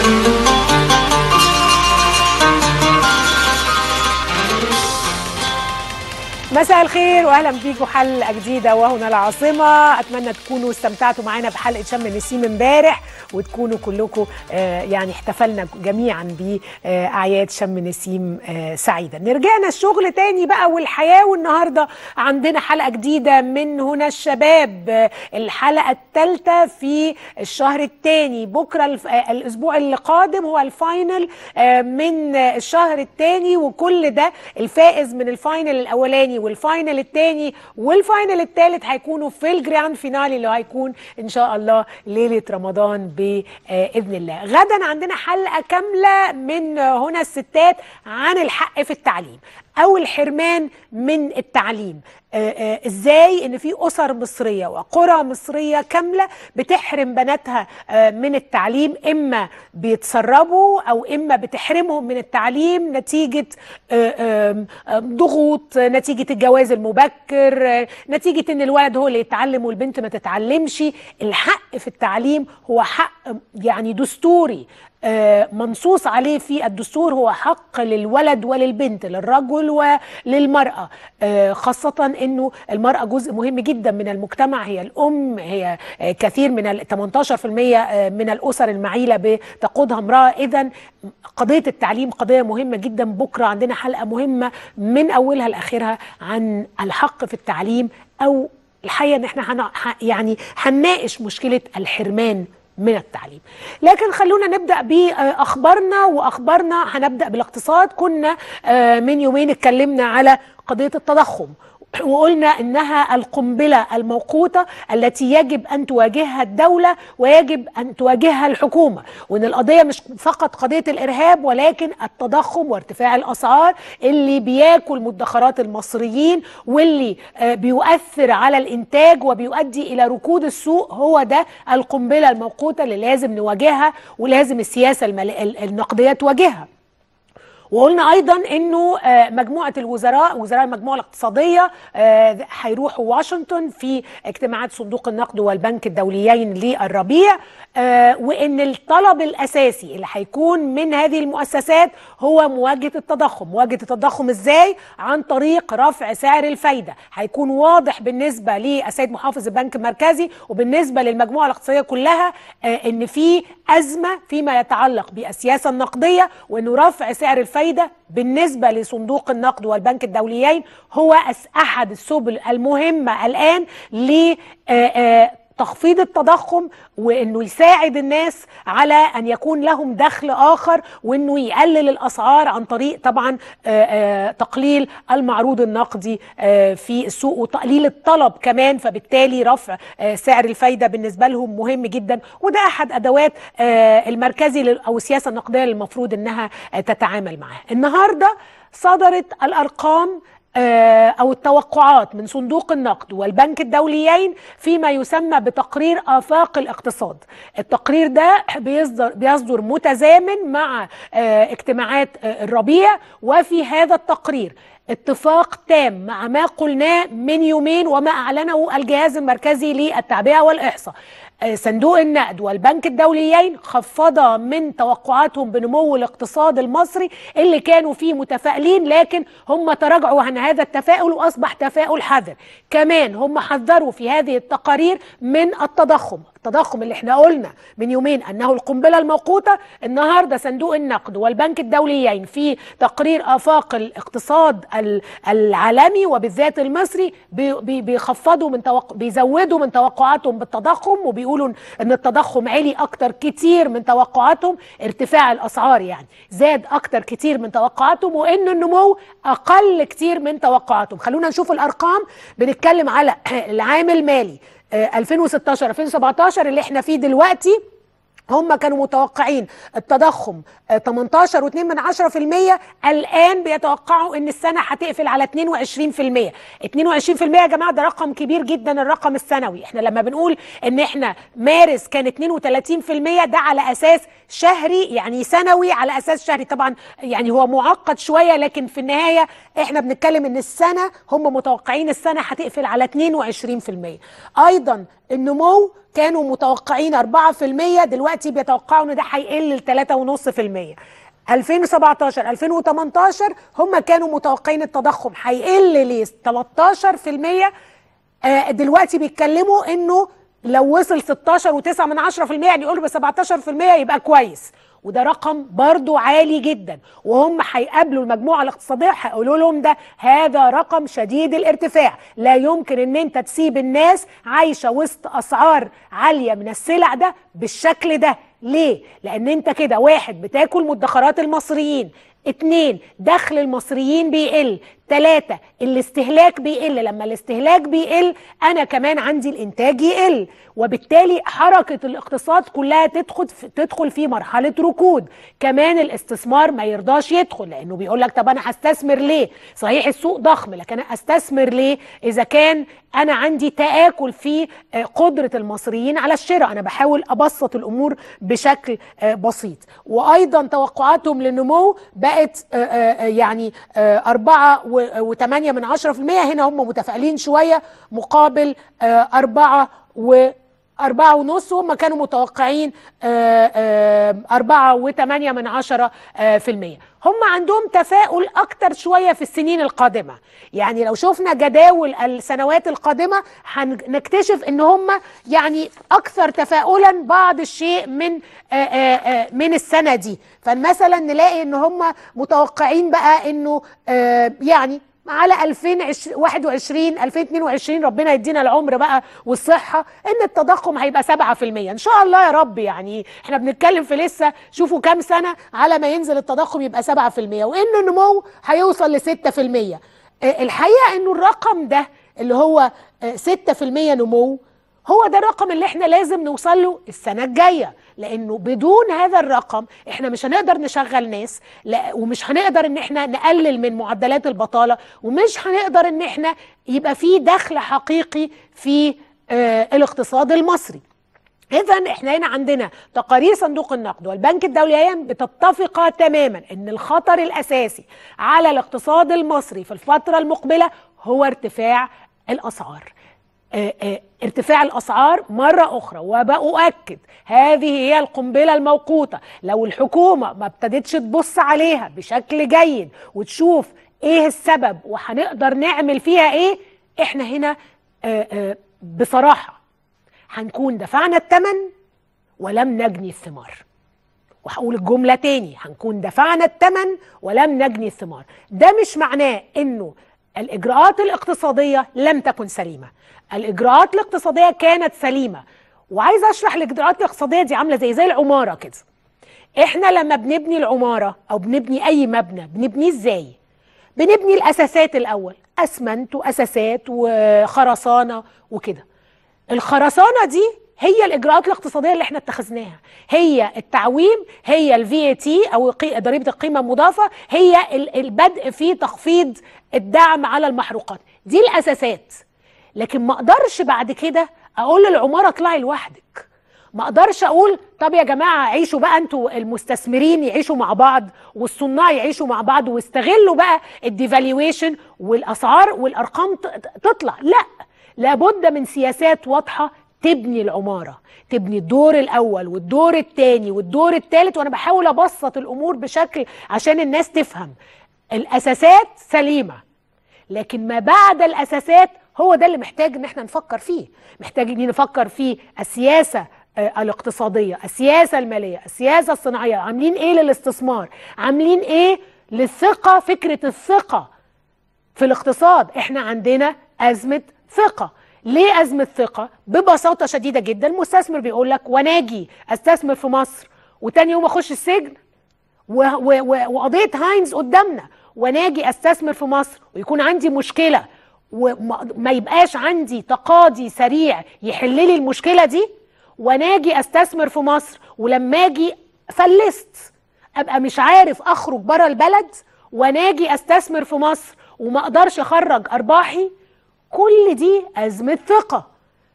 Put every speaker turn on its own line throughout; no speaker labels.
مساء الخير واهلا بيكم حلقه جديده وهنا العاصمه اتمنى تكونوا استمتعتوا معانا بحلقه شم النسيم امبارح وتكونوا كلكم آه يعني احتفلنا جميعا باعياد شم نسيم آه سعيده نرجعنا الشغل تاني بقى والحياه والنهارده عندنا حلقه جديده من هنا الشباب آه الحلقه الثالثه في الشهر الثاني بكره الف... آه الاسبوع اللي قادم هو الفاينل آه من الشهر الثاني وكل ده الفائز من الفاينل الاولاني والفاينل الثاني والفاينل الثالث هيكونوا في الجراند فينالي اللي هيكون ان شاء الله ليله رمضان باذن الله غدا عندنا حلقه كامله من هنا الستات عن الحق في التعليم او الحرمان من التعليم آآ آآ ازاي ان في اسر مصريه وقرى مصريه كامله بتحرم بناتها من التعليم اما بيتسربوا او اما بتحرمهم من التعليم نتيجه ضغوط نتيجه الجواز المبكر نتيجه ان الولد هو اللي يتعلم والبنت ما تتعلمش الحق في التعليم هو حق يعني دستوري منصوص عليه في الدستور هو حق للولد وللبنت للرجل وللمرأة خاصة انه المرأة جزء مهم جدا من المجتمع هي الام هي كثير من 18% من الاسر المعيلة بتقودها امرأة اذا قضية التعليم قضية مهمة جدا بكرة عندنا حلقة مهمة من اولها لاخرها عن الحق في التعليم او الحقيقة ان احنا هن يعني هنناقش مشكلة الحرمان من التعليم لكن خلونا نبدا باخبارنا واخبارنا هنبدا بالاقتصاد كنا من يومين اتكلمنا على قضيه التضخم وقلنا انها القنبله الموقوته التي يجب ان تواجهها الدوله ويجب ان تواجهها الحكومه وان القضيه مش فقط قضيه الارهاب ولكن التضخم وارتفاع الاسعار اللي بياكل مدخرات المصريين واللي بيؤثر على الانتاج وبيؤدي الى ركود السوق هو ده القنبله الموقوته اللي لازم نواجهها ولازم السياسه النقديه تواجهها وقلنا ايضا انه مجموعه الوزراء وزراء المجموعه الاقتصاديه هيروحوا واشنطن في اجتماعات صندوق النقد والبنك الدوليين للربيع وان الطلب الاساسي اللي هيكون من هذه المؤسسات هو مواجهه التضخم مواجهه التضخم ازاي عن طريق رفع سعر الفايده هيكون واضح بالنسبه للسيد محافظ البنك المركزي وبالنسبه للمجموعه الاقتصاديه كلها ان في ازمه فيما يتعلق بالسياسه النقديه وانه رفع سعر الفايده بالنسبه لصندوق النقد والبنك الدوليين هو احد السبل المهمه الان ل تخفيض التضخم وانه يساعد الناس على ان يكون لهم دخل اخر وانه يقلل الاسعار عن طريق طبعا تقليل المعروض النقدي في السوق وتقليل الطلب كمان فبالتالي رفع سعر الفايده بالنسبه لهم مهم جدا وده احد ادوات المركزي او السياسه النقديه اللي المفروض انها تتعامل معها النهارده صدرت الارقام أو التوقعات من صندوق النقد والبنك الدوليين فيما يسمى بتقرير آفاق الاقتصاد التقرير ده بيصدر, بيصدر متزامن مع اجتماعات الربيع وفي هذا التقرير اتفاق تام مع ما قلناه من يومين وما أعلنه الجهاز المركزي للتعبئة والإحصاء صندوق النقد والبنك الدوليين خفضا من توقعاتهم بنمو الاقتصاد المصري اللي كانوا فيه متفائلين لكن هم تراجعوا عن هذا التفاؤل واصبح تفاؤل حذر كمان هم حذروا في هذه التقارير من التضخم التضخم اللي احنا قلنا من يومين انه القنبله الموقوته النهارده صندوق النقد والبنك الدوليين في تقرير افاق الاقتصاد العالمي وبالذات المصري بيخفضوا من توق... بيزودوا من توقعاتهم بالتضخم وبيقولوا ان التضخم عالي اكتر كتير من توقعاتهم ارتفاع الاسعار يعني زاد اكتر كتير من توقعاتهم وان النمو اقل كتير من توقعاتهم خلونا نشوف الارقام بنتكلم على العام المالي 2016 2017 اللي احنا فيه دلوقتي هم كانوا متوقعين التضخم 18 و2 من 10% الان بيتوقعوا ان السنه هتقفل على 22% 22% يا جماعه ده رقم كبير جدا الرقم السنوي احنا لما بنقول ان احنا مارس كان 32% ده على اساس شهري يعني سنوي على اساس شهري طبعا يعني هو معقد شويه لكن في النهايه احنا بنتكلم ان السنه هم متوقعين السنه هتقفل على 22% ايضا النمو كانوا متوقعين 4% دلوقتي بيتوقعوا ان ده هيقل ل 3.5% 2017 2018 هم كانوا متوقعين التضخم هيقل ل 13% آه، دلوقتي بيتكلموا انه لو وصل 16 و9 من 10% يعني يقولوا ب 17% يبقى كويس وده رقم برضو عالي جدا وهم هيقابلوا المجموعه الاقتصاديه هيقولوا لهم ده هذا رقم شديد الارتفاع لا يمكن ان انت تسيب الناس عايشه وسط اسعار عاليه من السلع ده بالشكل ده ليه لان انت كده واحد بتاكل مدخرات المصريين اتنين دخل المصريين بيقل تلاتة الاستهلاك بيقل لما الاستهلاك بيقل انا كمان عندي الانتاج يقل وبالتالي حركة الاقتصاد كلها تدخل في تدخل في مرحلة ركود كمان الاستثمار ما يرضاش يدخل لانه بيقول لك طب انا هستثمر ليه صحيح السوق ضخم لكن انا استثمر ليه اذا كان انا عندي تآكل في آه، قدرة المصريين على الشراء انا بحاول ابسط الامور بشكل آه، بسيط وايضا توقعاتهم للنمو بقت آه، آه، آه، يعني آه، أربعة و- وثمانية من عشرة في المية هنا هم متفائلين شوية مقابل آه، أربعة و أربعة ونص وهم كانوا متوقعين آه، آه، أربعة وثمانية من عشرة آه، في المية هم عندهم تفاؤل أكتر شوية في السنين القادمة يعني لو شفنا جداول السنوات القادمة هنكتشف إن هم يعني أكثر تفاؤلا بعض الشيء من آه، آه، آه، من السنة دي فمثلا نلاقي إن هم متوقعين بقى إنه آه، يعني على 2021 2022 ربنا يدينا العمر بقى والصحة ان التضخم هيبقى 7% ان شاء الله يا رب يعني احنا بنتكلم في لسه شوفوا كام سنة على ما ينزل التضخم يبقى 7% وان النمو هيوصل ل 6% آه، الحقيقة انه الرقم ده اللي هو آه، 6% نمو هو ده الرقم اللي احنا لازم نوصل له السنة الجاية لانه بدون هذا الرقم احنا مش هنقدر نشغل ناس لا ومش هنقدر ان احنا نقلل من معدلات البطالة ومش هنقدر ان احنا يبقى في دخل حقيقي في آه الاقتصاد المصري اذا احنا هنا عندنا تقارير صندوق النقد والبنك الدولي بتتفقا تماما ان الخطر الاساسي على الاقتصاد المصري في الفتره المقبله هو ارتفاع الاسعار آه، آه، ارتفاع الاسعار مره اخرى وباؤكد هذه هي القنبله الموقوته لو الحكومه ما ابتدتش تبص عليها بشكل جيد وتشوف ايه السبب وهنقدر نعمل فيها ايه احنا هنا آه، آه، بصراحه هنكون دفعنا الثمن ولم نجني الثمار وهقول الجملة تاني هنكون دفعنا الثمن ولم نجني الثمار ده مش معناه انه الاجراءات الاقتصادية لم تكن سليمة الاجراءات الاقتصادية كانت سليمة وعايزة اشرح الاجراءات الاقتصادية دي عاملة زي زي العمارة كده احنا لما بنبني العمارة او بنبني اي مبنى بنبنيه ازاي بنبني الاساسات الاول اسمنت واساسات وخرسانة وكده الخرسانه دي هي الاجراءات الاقتصاديه اللي احنا اتخذناها هي التعويم هي الفي اي تي او قي- ضريبه القيمه المضافه هي ال- البدء في تخفيض الدعم على المحروقات دي الاساسات لكن ما اقدرش بعد كده اقول للعماره اطلعي لوحدك ما اقدرش اقول طب يا جماعه عيشوا بقى انتوا المستثمرين يعيشوا مع بعض والصناع يعيشوا مع بعض واستغلوا بقى الديفالويشن والاسعار والارقام ت- ت- تطلع لا لابد من سياسات واضحه تبني العماره تبني الدور الاول والدور الثاني والدور الثالث وانا بحاول ابسط الامور بشكل عشان الناس تفهم الاساسات سليمه لكن ما بعد الاساسات هو ده اللي محتاج ان احنا نفكر فيه محتاج ان نفكر في السياسه آه، الاقتصاديه السياسه الماليه السياسه الصناعيه عاملين ايه للاستثمار عاملين ايه للثقه فكره الثقه في الاقتصاد احنا عندنا ازمه ثقه ليه ازمه ثقه ببساطه شديده جدا المستثمر بيقول لك وانا اجي استثمر في مصر وتاني يوم اخش السجن و- و- و- وقضيه هاينز قدامنا وانا اجي استثمر في مصر ويكون عندي مشكله وما ما يبقاش عندي تقاضي سريع يحل لي المشكله دي وانا اجي استثمر في مصر ولما اجي فلست ابقى مش عارف اخرج بره البلد وانا اجي استثمر في مصر وما اقدرش اخرج ارباحي كل دي ازمه ثقه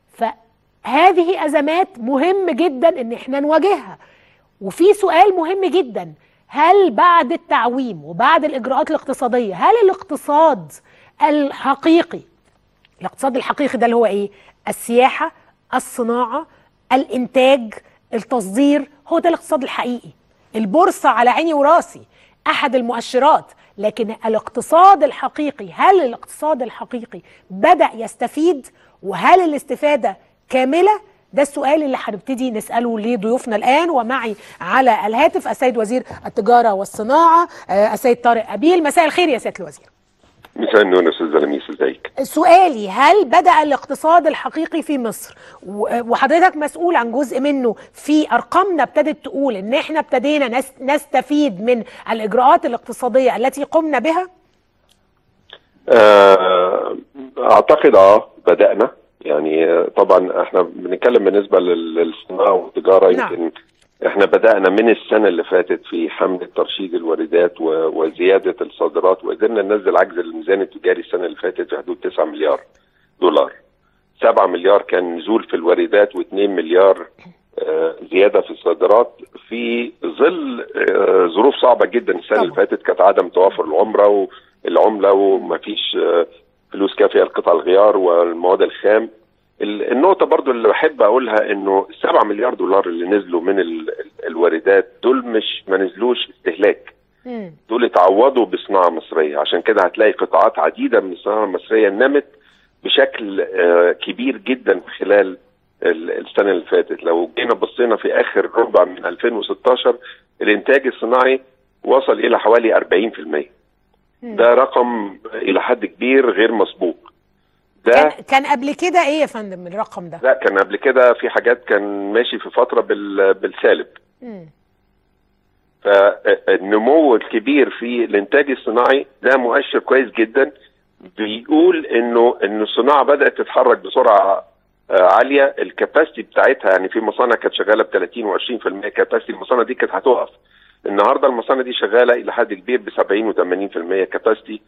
فهذه ازمات مهم جدا ان احنا نواجهها وفي سؤال مهم جدا هل بعد التعويم وبعد الاجراءات الاقتصاديه هل الاقتصاد الحقيقي الاقتصاد الحقيقي ده اللي هو ايه السياحه الصناعه الانتاج التصدير هو ده الاقتصاد الحقيقي البورصه على عيني وراسي احد المؤشرات لكن الاقتصاد الحقيقي هل الاقتصاد الحقيقي بدا يستفيد وهل الاستفاده كامله ده السؤال اللي هنبتدي نساله لضيوفنا الان ومعي على الهاتف السيد وزير التجاره والصناعه آه، السيد طارق ابيل مساء الخير يا سياده الوزير
مساء النور يا استاذ لميس ازيك
سؤالي هل بدأ الاقتصاد الحقيقي في مصر و- وحضرتك مسؤول عن جزء منه في أرقامنا ابتدت تقول إن إحنا ابتدينا نس- نستفيد من الإجراءات الاقتصادية التي قمنا بها؟
آه، اعتقد اه بدانا يعني آه، طبعا احنا بنتكلم بالنسبه لل- للصناعه والتجاره
نعم.
يمكن احنا بدانا من السنه اللي فاتت في حمله ترشيد الواردات و- وزياده الصادرات وقدرنا ننزل عجز الميزان التجاري السنه اللي فاتت في حدود 9 مليار دولار 7 مليار كان نزول في الواردات و2 مليار آه، زياده في الصادرات في ظل آه، ظروف صعبه جدا السنه اللي
طبعا.
فاتت كانت عدم توافر العمره والعمله ومفيش آه، فلوس كافيه لقطع الغيار والمواد الخام ال- النقطه برضو اللي بحب اقولها انه 7 مليار دولار اللي نزلوا من ال- ال- الواردات دول مش ما نزلوش استهلاك
مم.
دول اتعوضوا بصناعه مصريه عشان كده هتلاقي قطاعات عديده من الصناعه المصريه نمت بشكل آه، كبير جدا خلال ال- السنه اللي فاتت لو جينا بصينا في اخر ربع من 2016 الانتاج الصناعي وصل الى حوالي 40%
مم.
ده رقم الى حد كبير غير مسبوق ده
كان كان قبل كده إيه يا فندم الرقم ده؟
لا كان قبل كده في حاجات كان ماشي في فتره بال- بالسالب
مم.
فالنمو الكبير في الانتاج الصناعي ده مؤشر كويس جدا بيقول انه ان الصناعه بدات تتحرك بسرعه آه، عاليه الكباستي بتاعتها يعني في مصانع كانت شغاله ب 30 و20% كباستي المصانع دي كانت هتقف النهارده المصانع دي شغاله الى حد كبير ب 70 و80% كباستي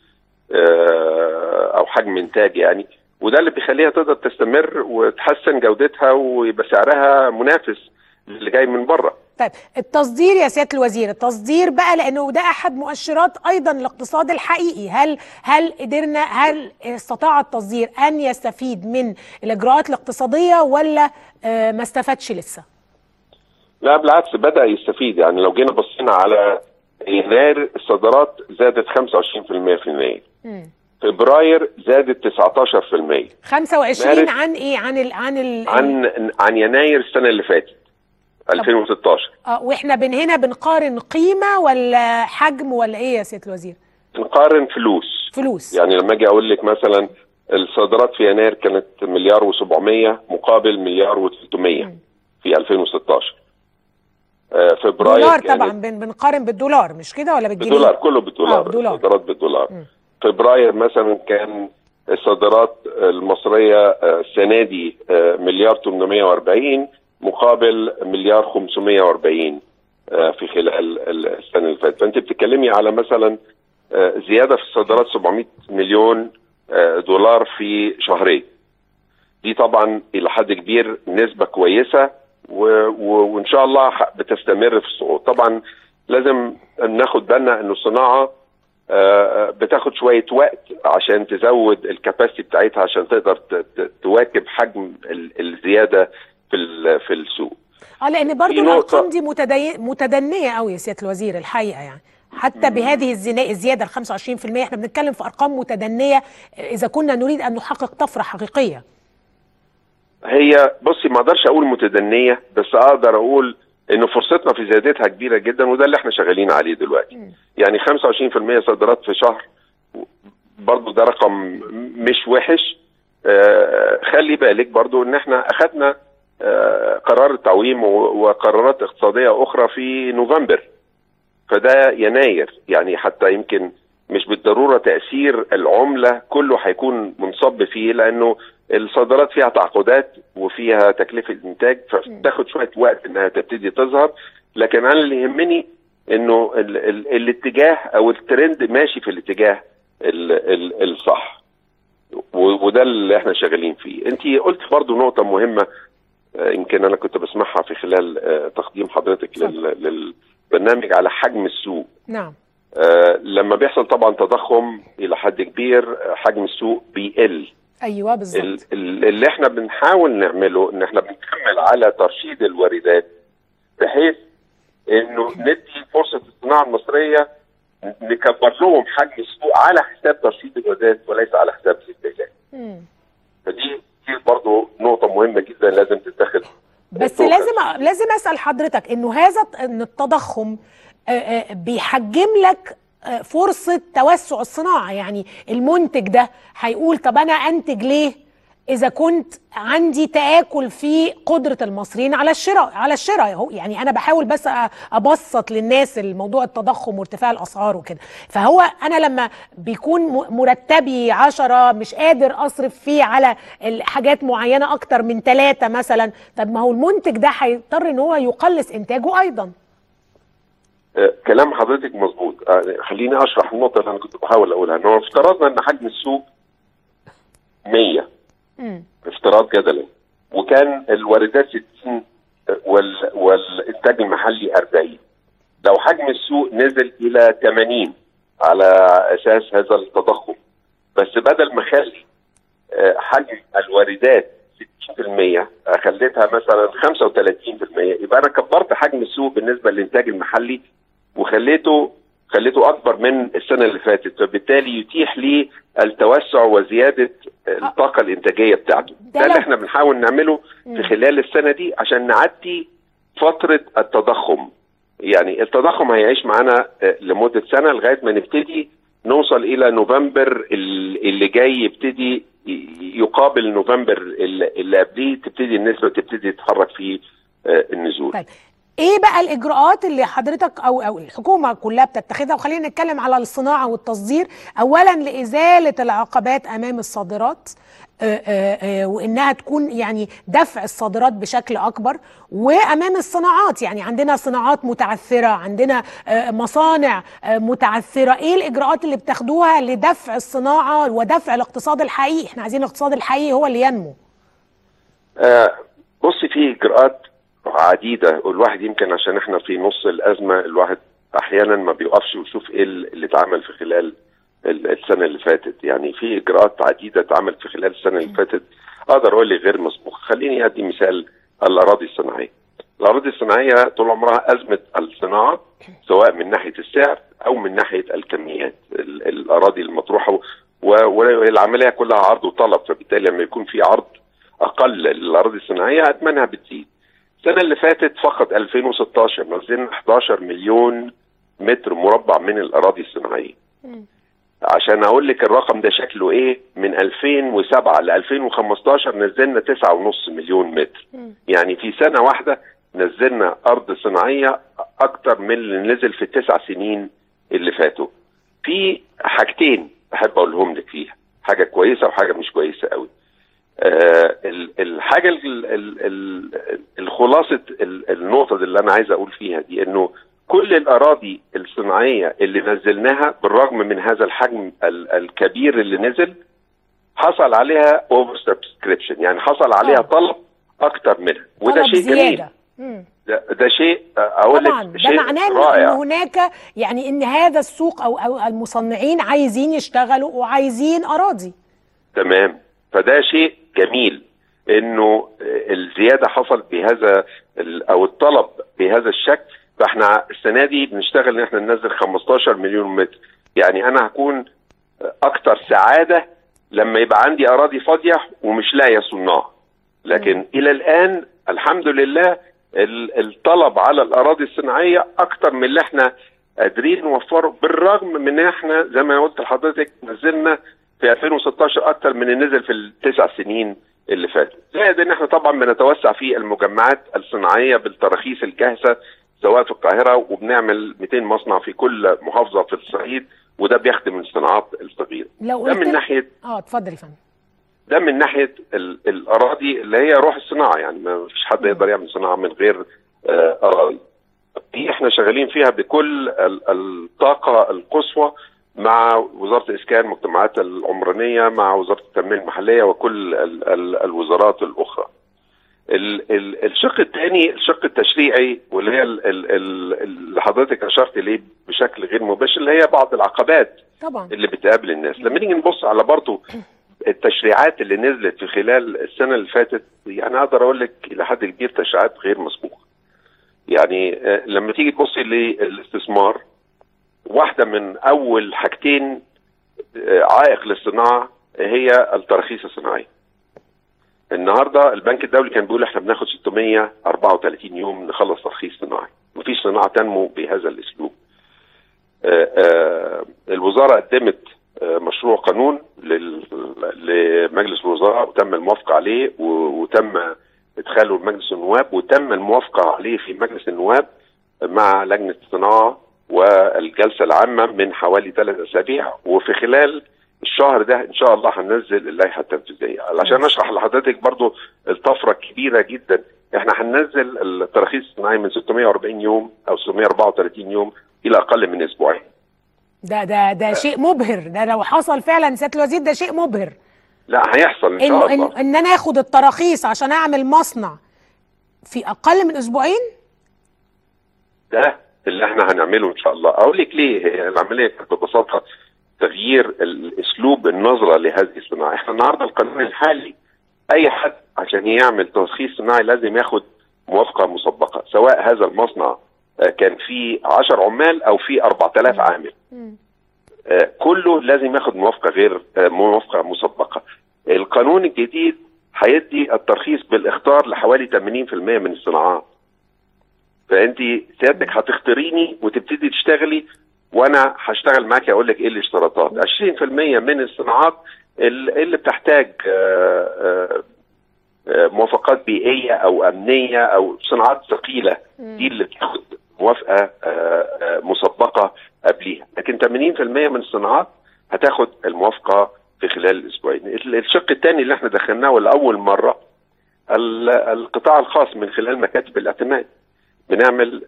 او حجم انتاج يعني وده اللي بيخليها تقدر تستمر وتحسن جودتها ويبقى سعرها منافس اللي جاي من بره
طيب التصدير يا سياده الوزير التصدير بقى لانه ده احد مؤشرات ايضا الاقتصاد الحقيقي هل هل قدرنا هل استطاع التصدير ان يستفيد من الاجراءات الاقتصاديه ولا آه، ما استفادش لسه
لا بالعكس بدا يستفيد يعني لو جينا بصينا على يناير الصادرات زادت 25% في يناير
مم.
فبراير زادت 19%
25
مارس-
عن ايه عن ال عن ال
عن عن يناير السنه اللي فاتت 2016
اه واحنا بن هنا بنقارن قيمه ولا حجم ولا ايه يا سياده الوزير
نقارن فلوس
فلوس
يعني لما اجي اقول لك مثلا الصادرات في يناير كانت مليار و700 مقابل مليار و300 في 2016 آه، فبراير
دولار
كانت
طبعا بن بنقارن بالدولار مش كده ولا بالجنيه
بالدولار كله بالدولار
آه، بالدولار.
الصادرات بالدولار
مم.
فبراير مثلا كان الصادرات المصريه آه، السنه دي آه، مليار 840 مقابل مليار 540 آه، في خلال ال- السنه اللي فاتت فانت بتتكلمي على مثلا آه، زياده في الصادرات 700 مليون آه، دولار في شهرين دي طبعا الى حد كبير نسبه كويسه و... و... وان شاء الله ح- بتستمر في الصعود طبعا لازم ناخد بالنا ان الصناعه آه، بتاخد شويه وقت عشان تزود الكباسيتي بتاعتها عشان تقدر ت... ت... تواكب حجم ال... الزياده في ال... في السوق
اه لان برضو
في نقطة-
الارقام دي متدي... متدنيه قوي يا سياده الوزير الحقيقه يعني حتى بهذه الزنا... الزياده ال 25% احنا بنتكلم في ارقام متدنيه اذا كنا نريد ان نحقق طفره حقيقيه
هي بصي ما اقدرش اقول متدنيه بس اقدر اقول ان فرصتنا في زيادتها كبيره جدا وده اللي احنا شغالين عليه دلوقتي يعني 25% صادرات في شهر برضو ده رقم مش وحش آه خلي بالك برضو ان احنا اخذنا آه قرار التعويم و- وقرارات اقتصاديه اخرى في نوفمبر فده يناير يعني حتى يمكن مش بالضروره تاثير العمله كله هيكون منصب فيه لانه الصادرات فيها تعاقدات وفيها تكلفه انتاج فبتاخد شويه وقت انها تبتدي تظهر لكن انا اللي يهمني انه ال ال الاتجاه او الترند ماشي في الاتجاه ال ال الصح و- وده اللي احنا شغالين فيه انت قلت برضو نقطه مهمه آه، يمكن انا كنت بسمعها في خلال آه، تقديم حضرتك لل- للبرنامج على حجم السوق
نعم
آه، لما بيحصل طبعا تضخم الى حد كبير آه، حجم السوق بيقل
ايوه
ال-
بالظبط
ال- اللي احنا بنحاول نعمله ان احنا بنكمل على ترشيد الواردات بحيث انه ندي فرصه الصناعه المصريه نكبر لهم حجم السوق على حساب ترشيد الواردات وليس على حساب الاستهلاك
مم.
فدي دي برضه نقطه مهمه جدا لازم تتاخد
بس
فوق
لازم لازم اسال حضرتك انه هذا ان التضخم آه، آه، بيحجم لك آه، فرصه توسع الصناعه يعني المنتج ده هيقول طب انا انتج ليه اذا كنت عندي تاكل في قدره المصريين على الشراء على الشراء اهو يعني انا بحاول بس أ- ابسط للناس الموضوع التضخم وارتفاع الاسعار وكده فهو انا لما بيكون م- مرتبي عشرة مش قادر اصرف فيه على حاجات معينه اكتر من ثلاثه مثلا طب ما هو المنتج ده هيضطر ان هو يقلص انتاجه ايضا
آه، كلام حضرتك مظبوط آه، خليني اشرح النقطه اللي انا كنت بحاول اقولها ان هو افترضنا ان حجم السوق 100
مم.
افتراض جدلا وكان الواردات 60 وال... والانتاج المحلي 40 لو حجم السوق نزل الى 80 على اساس هذا التضخم بس بدل ما اخلي آه، حجم الواردات 60% خليتها مثلا 35% يبقى انا كبرت حجم السوق بالنسبه للانتاج المحلي وخليته خليته اكبر من السنه اللي فاتت فبالتالي يتيح لي التوسع وزياده الطاقه الانتاجيه بتاعته
ده
ده
لو-
اللي احنا بنحاول نعمله
مم.
في خلال السنه دي عشان نعدي فتره التضخم يعني التضخم هيعيش معانا آه، لمده سنه لغايه ما نبتدي نوصل الى نوفمبر ال- اللي جاي يبتدي ي- يقابل نوفمبر اللي اللي قبليه تبتدي النسبه تبتدي تتحرك في آه، النزول
طيب ايه بقى الاجراءات اللي حضرتك او او الحكومه كلها بتتخذها وخلينا نتكلم على الصناعه والتصدير اولا لازاله العقبات امام الصادرات آه، آه، آه، وانها تكون يعني دفع الصادرات بشكل اكبر وامام الصناعات يعني عندنا صناعات متعثره عندنا آه، مصانع آه، متعثره ايه الاجراءات اللي بتاخدوها لدفع الصناعه ودفع الاقتصاد الحقيقي احنا عايزين الاقتصاد الحقيقي هو اللي ينمو
آه، بصي في اجراءات عديده والواحد يمكن عشان احنا في نص الازمه الواحد احيانا ما بيوقفش ويشوف ايه اللي اتعمل في خلال ال- السنه اللي فاتت يعني في اجراءات عديده اتعملت في خلال السنه اللي فاتت اقدر اقول لك غير مسبوقه خليني ادي مثال الاراضي الصناعيه الاراضي الصناعيه طول عمرها ازمه الصناعه سواء من ناحيه السعر او من ناحيه الكميات ال- الاراضي المطروحه و- والعمليه كلها عرض وطلب فبالتالي لما يكون في عرض اقل للاراضي الصناعيه اثمنها بتزيد. السنه اللي فاتت فقط 2016 نزلنا 11 مليون متر مربع من الاراضي الصناعيه.
مم.
عشان اقول لك الرقم ده شكله ايه من 2007 ل 2015 نزلنا 9.5 مليون متر.
مم.
يعني في سنه واحده نزلنا ارض صناعيه اكتر من اللي نزل في التسع سنين اللي فاتوا. في حاجتين احب اقولهم لك فيها، حاجه كويسه وحاجه مش كويسه قوي. آه، ال- الحاجه ال- ال- ال- الخلاصه ال- النقطه دي اللي انا عايز اقول فيها دي انه كل الاراضي الصناعيه اللي نزلناها بالرغم من هذا الحجم ال- الكبير اللي نزل حصل عليها اوفر سبسكريبشن يعني حصل عليها
آه.
طلب اكتر منها وده
طلب
شيء جميل
زياده مم.
ده, ده شيء آه، اقول
طبعا
لك
ده
شيء
معناه ان
رائع
إن هناك يعني ان هذا السوق او او المصنعين عايزين يشتغلوا وعايزين اراضي
تمام فده شيء جميل انه الزياده حصل بهذا ال- او الطلب بهذا الشكل فاحنا السنه دي بنشتغل ان احنا ننزل 15 مليون متر يعني انا هكون اكتر سعاده لما يبقى عندي اراضي فاضيه ومش لاقيه صناع لكن الى الان الحمد لله ال- الطلب على الاراضي الصناعيه اكتر من اللي احنا قادرين نوفره بالرغم من ان احنا زي ما قلت لحضرتك نزلنا في 2016 اكتر من اللي نزل في التسع سنين اللي فاتوا زائد ان احنا طبعا بنتوسع في المجمعات الصناعيه بالتراخيص الجاهزه سواء في القاهره وبنعمل 200 مصنع في كل محافظه في الصعيد وده بيخدم الصناعات الصغيره
لو
ده
قلت
من
لك-
ناحيه
اه اتفضل يا فندم
ده من ناحيه ال- الاراضي اللي هي روح الصناعه يعني ما فيش حد يقدر يعمل صناعه من غير آه، اراضي. دي احنا شغالين فيها بكل ال- الطاقه القصوى مع وزاره الاسكان المجتمعات العمرانيه مع وزاره التنميه المحليه وكل ال- ال- الوزارات الاخرى. ال- ال- الشق الثاني الشق التشريعي واللي هي ال- ال- ال- اللي حضرتك اشرت اليه بشكل غير مباشر اللي هي بعض العقبات
طبعا
اللي بتقابل الناس لما نيجي نبص على برضه التشريعات اللي نزلت في خلال السنه اللي فاتت يعني اقدر اقول لك الى حد كبير تشريعات غير مسبوقه. يعني آه، لما تيجي تبصي للاستثمار واحده من اول حاجتين آه، عائق للصناعه هي التراخيص الصناعيه. النهارده البنك الدولي كان بيقول احنا بناخد 634 يوم نخلص ترخيص صناعي، مفيش صناعه تنمو بهذا الاسلوب. آه، آه، الوزاره قدمت آه، مشروع قانون لل- لمجلس الوزراء وتم الموافقه عليه و- وتم ادخاله لمجلس النواب وتم الموافقه عليه في مجلس النواب مع لجنه الصناعه والجلسه العامه من حوالي ثلاث اسابيع وفي خلال الشهر ده ان شاء الله هننزل اللائحه التنفيذيه علشان اشرح لحضرتك برضو الطفره الكبيره جدا احنا هننزل التراخيص الصناعي من 640 يوم او 634 يوم الى اقل من اسبوعين
ده ده ده شيء مبهر ده لو حصل فعلا سياده الوزير ده شيء مبهر
لا هيحصل ان
انه
شاء
ان,
الله
ان انا اخد التراخيص عشان اعمل مصنع في اقل من اسبوعين
ده اللي احنا هنعمله ان شاء الله اقول لك ليه هي العمليه كانت ببساطه تغيير الاسلوب النظره لهذه الصناعه احنا النهارده القانون الحالي اي حد عشان يعمل ترخيص صناعي لازم ياخد موافقه مسبقه سواء هذا المصنع آه، كان فيه 10 عمال او فيه 4000 عامل آه، كله لازم ياخد موافقه غير آه، موافقه مسبقه القانون الجديد هيدي الترخيص بالاختار لحوالي 80% من الصناعات فانت سيادتك هتختاريني وتبتدي تشتغلي وانا هشتغل معاكي اقول لك ايه الاشتراطات 20% من الصناعات ال- اللي بتحتاج آه، آه، آه، موافقات بيئيه او امنيه او صناعات ثقيله دي اللي بتاخد موافقه آه، آه، مسبقه قبليها لكن 80% من الصناعات هتاخد الموافقه في خلال اسبوعين ال- الشق الثاني اللي احنا دخلناه لاول مره ال- القطاع الخاص من خلال مكاتب الاعتماد بنعمل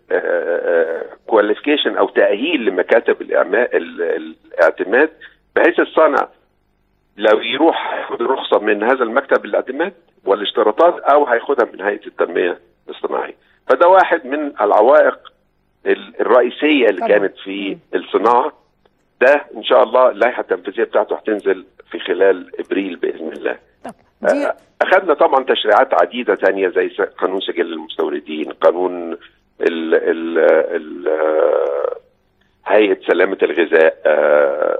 كواليفيكيشن او تاهيل لمكاتب الإعما- ال- الاعتماد بحيث الصانع لو يروح ياخد الرخصه من هذا المكتب الاعتماد والاشتراطات او هياخدها من هيئه التنميه الصناعيه فده واحد من العوائق ال- الرئيسيه اللي
طبعاً.
كانت في الصناعه ده ان شاء الله اللائحه التنفيذيه بتاعته هتنزل في خلال ابريل باذن الله
طب دي
اخذنا طبعا تشريعات عديده ثانيه زي س- قانون سجل المستوردين قانون ال ال ال آه، هيئه سلامه الغذاء آه،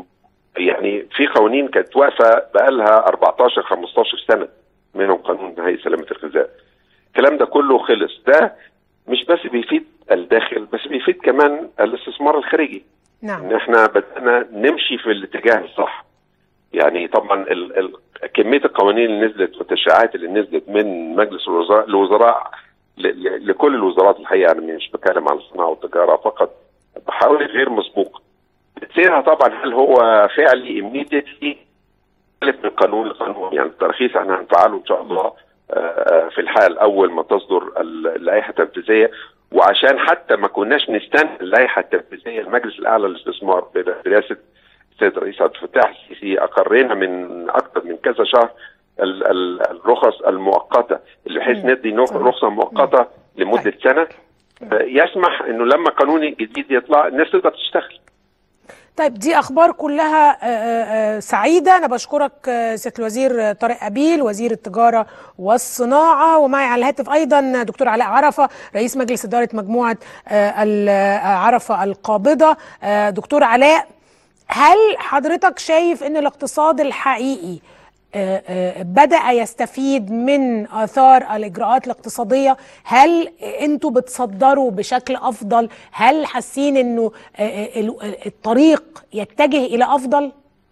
يعني في قوانين كانت واقفه بقالها 14 15 سنه منهم قانون هيئه سلامه الغذاء الكلام ده كله خلص ده مش بس بيفيد الداخل بس بيفيد كمان الاستثمار الخارجي
نعم
ان احنا بدانا نمشي في الاتجاه الصح يعني طبعا ال ال كميه القوانين اللي نزلت والتشريعات اللي نزلت من مجلس الوزراء الوزراء ل- ل- لكل الوزارات الحقيقه انا مش بتكلم عن الصناعه والتجاره فقط بحاول غير مسبوق تاثيرها طبعا هل هو فعلي immediately يختلف من قانون لقانون يعني الترخيص احنا هنفعله ان شاء الله آه، في الحال اول ما تصدر ال- اللائحه التنفيذيه وعشان حتى ما كناش نستنى اللائحه التنفيذيه المجلس الاعلى للاستثمار برئاسه السيد الرئيس عبد الفتاح السيسي اقرينا من اكثر من كذا شهر ال- ال- الرخص المؤقته اللي بحيث
مم.
ندي نخ-
تمام.
رخصه مؤقته لمده
طيب.
سنه آه، يسمح انه لما قانون الجديد يطلع الناس تقدر تشتغل
طيب دي اخبار كلها آه، آه، آه، سعيده انا بشكرك آه، سياده الوزير آه، طارق ابيل وزير التجاره والصناعه ومعي على الهاتف ايضا دكتور علاء عرفه رئيس مجلس اداره مجموعه آه، ال- آه، عرفه القابضه آه، دكتور علاء هل حضرتك شايف ان الاقتصاد الحقيقي آه، آه، بدأ يستفيد من آثار الإجراءات الاقتصادية هل أنتوا بتصدروا بشكل أفضل هل حاسين أنه آه، آه، ال- الطريق يتجه إلى أفضل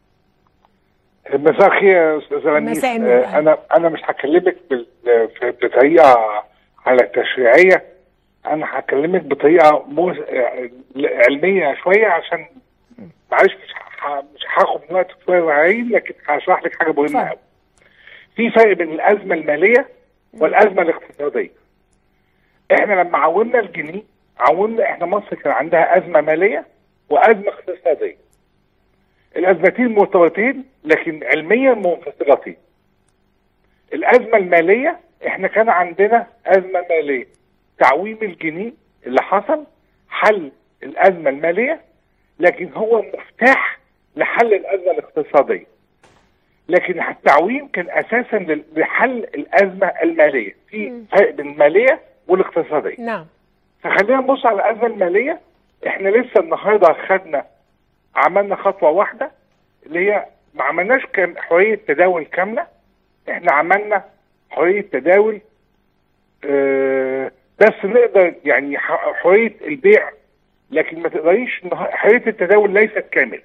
مساء الخير يا استاذ رنيس
مساء النور.
آه، انا انا مش هكلمك بال- في- بطريقه على التشريعيه انا هكلمك بطريقه موز... آه، علميه شويه عشان معلش مش ه- مش هاخد من وقت شويه وعين لكن هشرح لك حاجه مهمه
اتفضل.
قوي في فرق بين الازمه الماليه والازمه الاقتصاديه احنا لما عومنا الجنيه عومنا احنا مصر كان عندها ازمه ماليه وازمه اقتصاديه الازمتين مرتبطين لكن علميا منفصلتين الازمه الماليه احنا كان عندنا ازمه ماليه تعويم الجنيه اللي حصل حل الازمه الماليه لكن هو مفتاح لحل الازمه الاقتصاديه لكن التعويم كان اساسا لل- لحل الازمه الماليه في فرق بين الماليه والاقتصاديه
نعم
فخلينا نبص على الازمه الماليه احنا لسه النهارده خدنا عملنا خطوه واحده اللي هي ما عملناش كام حريه تداول كامله احنا عملنا حريه تداول آه بس نقدر يعني ح- حريه البيع لكن ما تقدريش النها- حريه التداول ليست كامله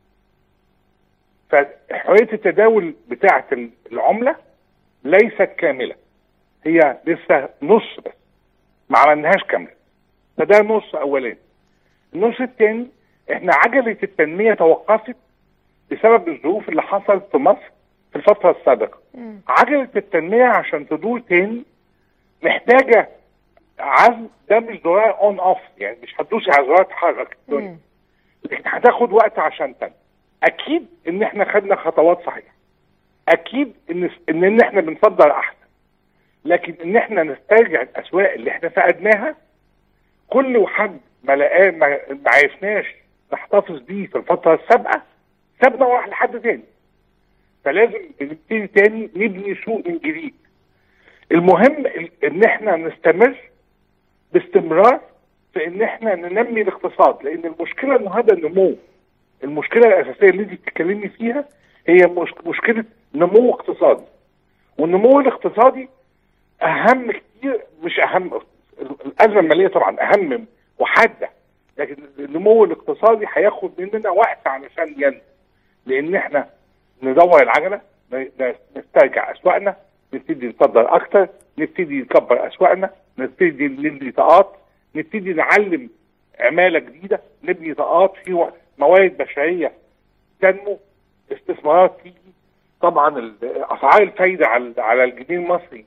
فحريه التداول بتاعه العمله ليست كامله هي لسه نص بس ما عملناهاش كامله فده نص اولاني النص الثاني احنا عجله التنميه توقفت بسبب الظروف اللي حصلت في مصر في الفتره السابقه عجله التنميه عشان تدور تاني محتاجه عزم ده مش زرار اون اوف يعني مش هتدوسي على زرار تحرك الدنيا لكن هتاخد وقت عشان تنمو اكيد ان احنا خدنا خطوات صحيحه اكيد ان ان, إن احنا بنصدر احسن لكن ان احنا نسترجع الاسواق اللي احنا فقدناها كل وحد ما لقاه ما ما عرفناش نحتفظ بيه في الفتره السابقه سابنا وراح لحد تاني فلازم نبتدي تاني نبني سوق من جديد المهم ال- ان احنا نستمر باستمرار في ان احنا ننمي الاقتصاد لان المشكله النهارده النمو المشكله الاساسيه اللي انت بتتكلمي فيها هي مش مشكله نمو اقتصادي والنمو الاقتصادي اهم كتير مش اهم الازمه الماليه طبعا اهم وحاده لكن النمو الاقتصادي هياخد مننا وقت علشان ينمو لان احنا ندور العجله ن- ن- نسترجع اسواقنا نبتدي نصدر اكتر نبتدي نكبر اسواقنا نبتدي نبني طاقات نبتدي نعلم عماله جديده نبني طاقات في و- موارد بشريه تنمو استثمارات تيجي طبعا ال- اسعار الفايده على على الجنيه المصري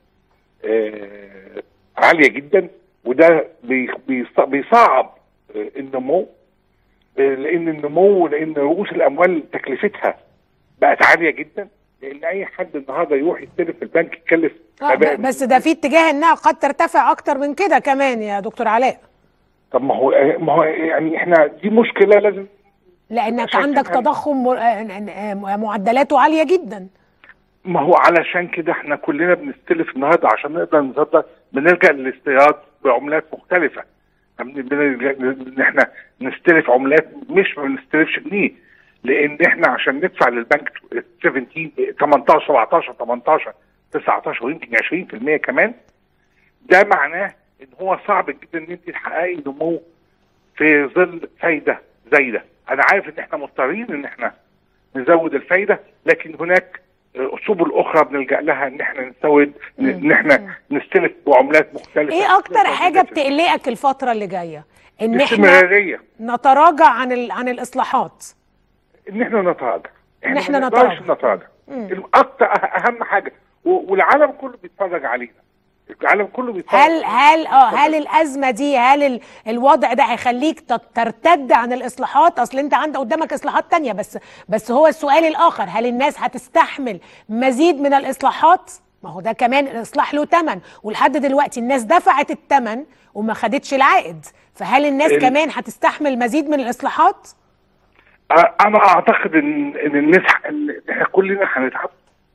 آه، عاليه جدا وده بي- بيص- بيصعب آه، النمو آه، لان النمو لان رؤوس الاموال تكلفتها بقت عاليه جدا لان اي حد النهارده يروح يستلف في البنك يتكلف
آه
مبالغ.
ب- بس ده في اتجاه انها قد ترتفع اكتر من كده كمان يا دكتور علاء
طب ما هو ما هو يعني احنا دي مشكله لازم
لانك
عشان
عندك
كده-
تضخم م- آه، آه، معدلاته عاليه جدا
ما هو علشان كده احنا كلنا بنستلف النهارده عشان نقدر نصدر بنلجا للاستيراد بعملات مختلفه بن- بنلجأ ان احنا نستلف عملات مش ما بنستلفش جنيه لان احنا عشان ندفع للبنك 17 18 17 18 19 ويمكن 20% كمان ده معناه ان هو صعب جدا ان انت تحققي نمو في ظل فايده زي ده انا عارف ان احنا مضطرين ان احنا نزود الفايده لكن هناك سبل اخرى بنلجا لها ان احنا نزود ان احنا نستلف بعملات مختلفه
ايه اكتر حاجه بتقلقك الفتره اللي جايه ان احنا
الاستمراريه
نتراجع عن ال... عن الاصلاحات
ان احنا نتراجع
إن إحنا
ما نقدرش
نتراجع.
نتراجع اكتر اهم حاجه و- والعالم كله بيتفرج علينا العالم كله بيتفرج
هل هل اه هل الازمه دي هل ال... الوضع ده هيخليك ت- ترتد عن الاصلاحات اصل انت عندك قدامك اصلاحات تانية بس بس هو السؤال الاخر هل الناس هتستحمل مزيد من الاصلاحات ما هو ده كمان الاصلاح له ثمن ولحد دلوقتي الناس دفعت الثمن وما خدتش العائد فهل الناس
ال-
كمان هتستحمل مزيد من الاصلاحات
أ- انا اعتقد ان ان الناس ح- ان احنا كلنا هنتعب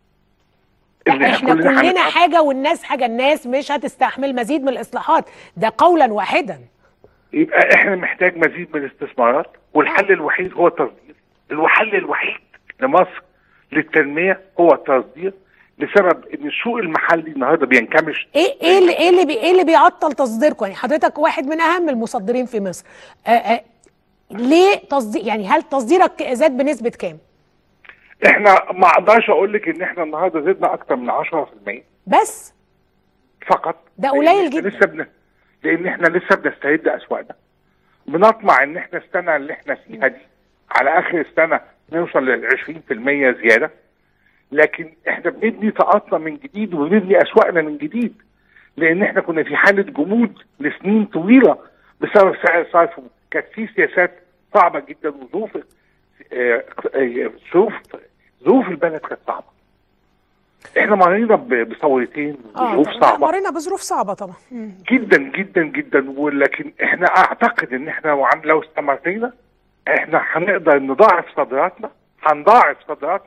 إن
احنا كلنا
هنتعب.
حاجه والناس حاجه الناس مش هتستحمل مزيد من الاصلاحات ده قولا واحدا
يبقى احنا محتاج مزيد من الاستثمارات والحل الوحيد هو التصدير الحل الوحيد لمصر للتنميه هو التصدير لسبب ان السوق المحلي النهارده بينكمش
ايه ايه اللي ايه اللي بي ايه اللي بيعطل تصديركم يعني حضرتك واحد من اهم المصدرين في مصر آه آه ليه تصدير يعني هل تصديرك زاد بنسبه كام
احنا ما اقدرش اقول لك ان احنا النهارده زدنا اكتر من 10%
بس
فقط
ده
لأن
قليل
إحنا
جدا.
لسه بن... لان احنا لسه بنستعد اسواقنا بنطمع ان احنا السنه اللي احنا فيها دي على اخر السنه نوصل لل 20% زياده لكن احنا بنبني طاقاتنا من جديد وبنبني اسواقنا من جديد لان احنا كنا في حاله جمود لسنين طويله بسبب سعر الصرف كانت في سياسات صعبه جدا وظروف آه، آه، ظروف ظروف البلد كانت صعبه احنا مرينا ب- بثورتين وظروف
طبعاً.
صعبه
مرينا بظروف صعبه طبعا مم.
جدا جدا جدا ولكن احنا اعتقد ان احنا وعن لو استمرينا احنا هنقدر نضاعف صادراتنا هنضاعف صادراتنا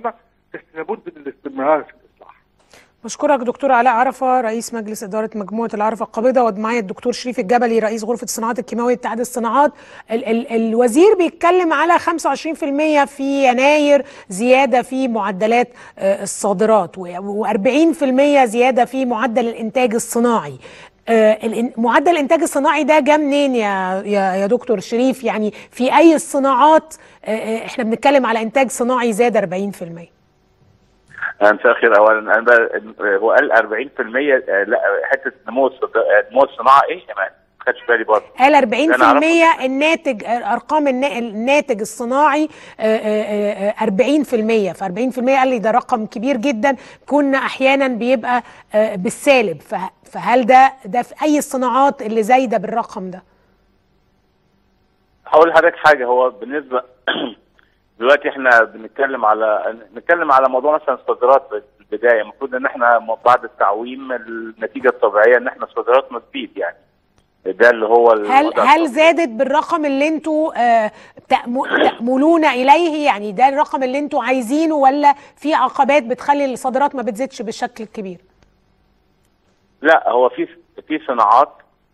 بس لابد من الاستمرار في الاصلاح
بشكرك دكتور علاء عرفة رئيس مجلس إدارة مجموعة العرفة القابضة ومعايا الدكتور شريف الجبلي رئيس غرفة الصناعات الكيماوية اتحاد الصناعات ال ال الوزير بيتكلم على 25% في يناير زيادة في معدلات آه، الصادرات و40% زيادة في معدل الإنتاج الصناعي آه، الإن- معدل الإنتاج الصناعي ده جه منين يا يا يا دكتور شريف يعني في أي الصناعات آه، آه، احنا بنتكلم على إنتاج صناعي زاد 40%
مساء الخير اولا انا بقى هو قال 40% آه، لا حته نمو الصد- آه، نمو الصناعه ايه كمان ما خدش بالي برضه
قال
أنا أعرفه.
40% الناتج ارقام النا- الناتج الصناعي آه، آه، آه، 40% ف 40% قال لي ده رقم كبير جدا كنا احيانا بيبقى آه، بالسالب ف- فهل ده ده في اي الصناعات اللي زايده بالرقم ده؟
هقول لحضرتك حاجه هو بالنسبه دلوقتي احنا بنتكلم على نتكلم على موضوع مثلا الصادرات في البدايه المفروض ان احنا بعد التعويم النتيجه الطبيعيه ان احنا صادراتنا تزيد يعني ده اللي هو
هل
الوضع
هل
الطبيعي.
زادت بالرقم اللي انتوا آه، تأم- تأملون اليه يعني ده الرقم اللي انتوا عايزينه ولا في عقبات بتخلي الصادرات ما بتزيدش بالشكل الكبير؟
لا هو في في صناعات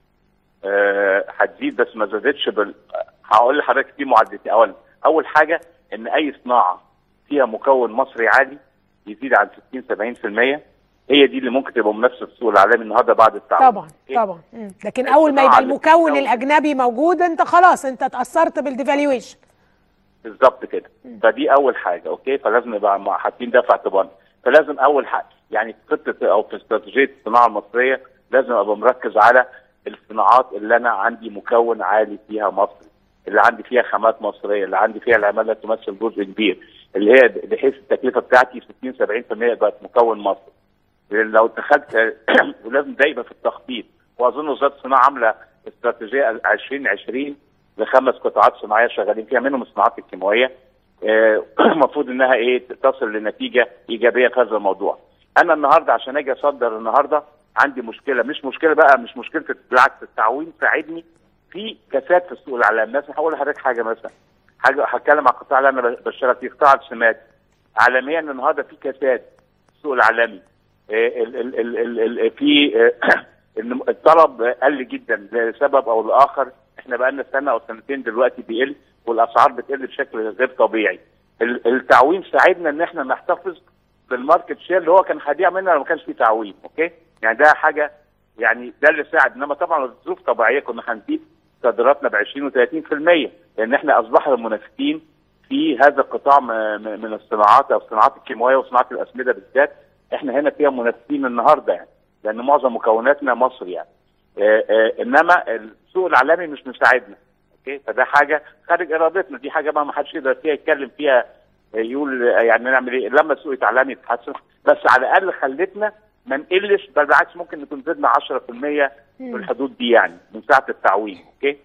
آه، هتزيد بس ما زادتش بال هقول لحضرتك في معدلتين اولا اول حاجه ان اي صناعه فيها مكون مصري عالي يزيد عن 60 70% هي دي اللي ممكن تبقى منافسه في السوق العالمي النهارده بعد التعويم
طبعا طبعا مم. لكن اول ما يبقى
الصناعة اللي
المكون
بتتكون-
الاجنبي موجود انت خلاص انت اتاثرت بالديفالويشن
بالظبط كده فدي اول حاجه اوكي فلازم نبقى مع- حاطين ده في اعتبارنا فلازم اول حاجه يعني في خطه او في استراتيجيه الصناعه المصريه لازم ابقى مركز على الصناعات اللي انا عندي مكون عالي فيها مصري اللي عندي فيها خامات مصريه اللي عندي فيها العماله تمثل جزء كبير اللي هي بحيث التكلفه بتاعتي 60 70% بقت مكون مصري لان لو دخلت ولازم ده يبقى في التخطيط واظن وزاره الصناعه عامله استراتيجيه 2020 لخمس قطاعات صناعيه شغالين فيها منهم الصناعات الكيماويه آه، المفروض انها ايه تصل لنتيجه ايجابيه في هذا الموضوع. انا النهارده عشان اجي اصدر النهارده عندي مشكله مش مشكله بقى مش مشكله بالعكس التعويم ساعدني في كساد في السوق العالمي مثلا هقول لحضرتك حاجه مثلا حاجه هتكلم على القطاع اللي انا بشتغل فيه قطاع السماد عالميا النهارده في كساد في السوق العالمي آه، ال- ال- ال- ال- ال- في آه، إن الطلب قل جدا لسبب او لاخر احنا بقى لنا سنه او سنتين دلوقتي بيقل والاسعار بتقل بشكل غير طبيعي ال- التعويم ساعدنا ان احنا نحتفظ بالماركت شير اللي هو كان هيضيع مننا لو ما كانش فيه تعويم اوكي يعني ده حاجه يعني ده اللي ساعد انما طبعا الظروف طبيعيه كنا هنزيد صادراتنا ب 20 و30% لان احنا اصبحنا منافسين في هذا القطاع م- م- من الصناعات او الصناعات الكيماويه وصناعه الاسمده بالذات احنا هنا فيها منافسين النهارده يعني لان معظم مكوناتنا مصري يعني آه، آه، انما السوق العالمي مش مساعدنا اوكي فده حاجه خارج ارادتنا دي حاجه بقى ما حدش يقدر فيها يتكلم فيها آه، يقول آه، يعني نعمل ايه لما السوق العالمي يتحسن بس على الاقل خلتنا ما نقلش بل بالعكس ممكن نكون زدنا 10% في الحدود دي يعني من ساعه التعويم اوكي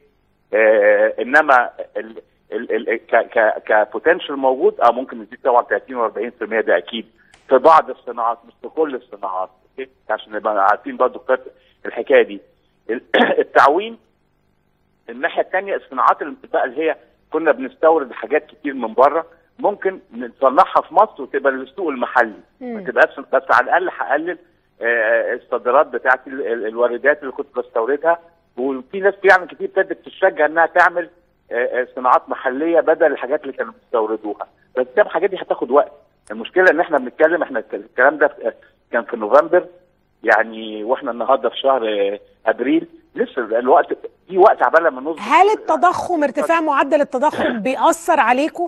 آه انما ال ال ال ك ك كبوتنشال موجود اه ممكن نزيد طبعا 30 و40% ده اكيد في بعض الصناعات مش في كل الصناعات اوكي عشان نبقى عارفين برضه الحكايه دي ال- التعويم الناحيه الثانيه الصناعات اللي بقى اللي هي كنا بنستورد حاجات كتير من بره ممكن نصنعها في مصر وتبقى للسوق المحلي ما
مم.
تبقاش بس على الاقل هقلل آه، الصادرات بتاعت ال- ال- الواردات اللي كنت بستوردها وفي ناس فعلا كتير ابتدت تشجع انها تعمل آه، آه، صناعات محليه بدل الحاجات اللي كانوا بيستوردوها بس ده الحاجات دي هتاخد وقت المشكله ان احنا بنتكلم احنا الكلام ده في- كان في نوفمبر يعني واحنا النهارده في شهر آه، ابريل لسه الوقت في وقت عبال ما نظبط
هل التضخم ارتفاع معدل التضخم بيأثر عليكم؟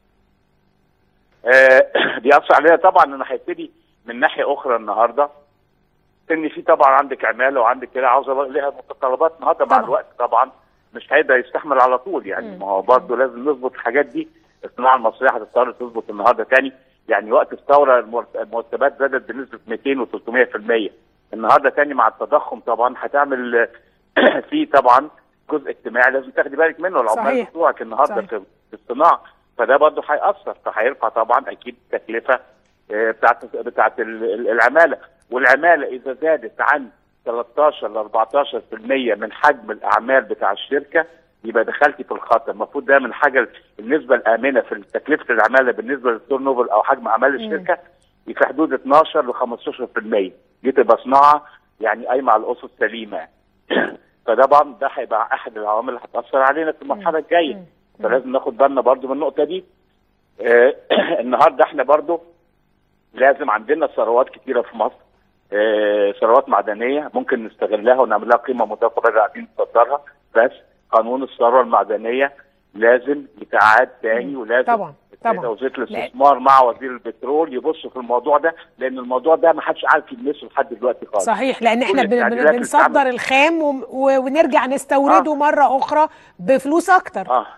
آه، بيأثر علينا طبعا انه هيبتدي من ناحيه اخرى النهارده ان في طبعا عندك عماله وعندك كده عاوزه لها متطلبات النهارده مع
طبعا.
الوقت طبعا مش هيقدر يستحمل على طول يعني
مم.
ما هو برضه لازم نظبط الحاجات دي الصناعه المصريه هتضطر تظبط النهارده تاني يعني وقت الثوره المرت- المرتبات زادت بنسبه 200 و300% النهارده تاني مع التضخم طبعا هتعمل في طبعا جزء اجتماعي لازم تاخدي بالك منه العمال
صحيح.
بتوعك النهارده
صحيح.
في في الصناعه فده برضه هيأثر فهيرفع طبعا اكيد التكلفه آه، بتاعت بتاعت ال- ال- العماله والعماله اذا زادت عن 13 ل 14% من حجم الاعمال بتاع الشركه يبقى دخلتي في الخطر المفروض ده من حاجه النسبه الامنه في تكلفه العماله بالنسبه للتورن اوفر او حجم اعمال الشركه في حدود 12 ل 15% دي تبقى صناعه يعني قايمه على الاسس سليمه فطبعا ده هيبقى احد العوامل اللي هتاثر علينا في المرحله الجايه فلازم ناخد بالنا برضو من النقطه دي آه النهارده احنا برضو لازم عندنا ثروات كتيره في مصر آه ثروات معدنيه ممكن نستغلها ونعمل لها قيمه مضافه بدل قاعدين نصدرها بس قانون الثروه المعدنيه لازم يتعاد تاني ولازم
طبعا طبعا
وزيره الاستثمار مع وزير البترول يبصوا في الموضوع ده لان الموضوع ده ما حدش عارف يلمسه لحد دلوقتي خالص
صحيح لان احنا
كل
بن- بن-
التعديلات اللي
بنصدر
اتعملت.
الخام و- و- ونرجع نستورده
آه.
مره اخرى بفلوس اكتر
اه